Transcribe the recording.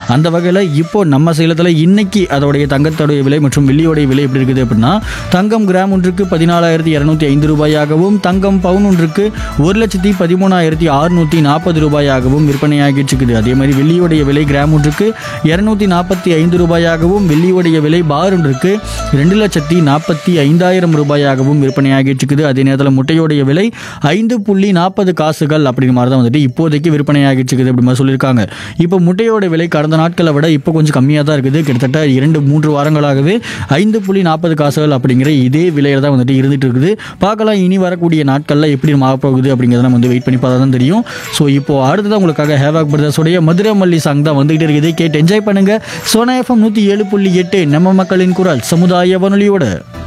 அந்த வகையில் இப்போ நம்ம சேலத்தில் இன்னைக்கு அதோடைய தங்கத்தோடைய விலை மற்றும் வெள்ளியோடைய விலை எப்படி இருக்குது அப்படின்னா தங்கம் கிராம் ஒன்றுக்கு பதினாலாயிரத்தி இரநூத்தி ஐந்து ரூபாயாகவும் தங்கம் பவுன் ஒன்றுக்கு ஒரு லட்சத்தி பதிமூணாயிரத்தி அறுநூற்றி நாற்பது ரூபாயாகவும் விற்பனையாகிட்டு இருக்குது அதே மாதிரி வெள்ளியோடைய விலை கிராம் ஒன்றுக்கு இரநூத்தி நாற்பத்தி ஐந்து ரூபாயாகவும் வெள்ளியோடைய விலை பார் ஒன்றுக்கு ரெண்டு லட்சத்தி நாற்பத்தி ஐந்தாயிரம் ரூபாயாகவும் விற்பனையாகிட்டு இருக்குது அதே நேரத்தில் முட்டையோடைய விலை ஐந்து புள்ளி நாற்பது காசுகள் அப்படிங்கிற மாதிரி தான் வந்துட்டு இப்போதைக்கு விற்பனையாகிட்டு இருக்குது அப்படி மாதிரி சொல்லியிருக்காங்க இப்போ முட்டையோட விலை கடந்த நாட்களை விட இப்போ கொஞ்சம் கம்மியாக தான் இருக்குது கிட்டத்தட்ட இரண்டு மூன்று வாரங்களாகவே ஐந்து புள்ளி நாற்பது காசுகள் அப்படிங்கிற இதே விலையில தான் வந்துட்டு இருந்துட்டு இருக்குது பார்க்கலாம் இனி வரக்கூடிய நாட்களில் எப்படி மாறப்போகுது அப்படிங்கிறத நம்ம வந்து வெயிட் பண்ணி பார்த்தா தான் தெரியும் ஸோ இப்போ அடுத்ததான் உங்களுக்காக ஹேவாக் பிரதர்ஸோடைய மதுரை மல்லி சாங் தான் வந்துகிட்டு இருக்குது கேட்டு என்ஜாய் பண்ணுங்க சோனா எஃப்எம் நூற்றி ஏழு புள்ளி எட்டு நம்ம மக்களின் குரல் சமுதாய வானொலியோட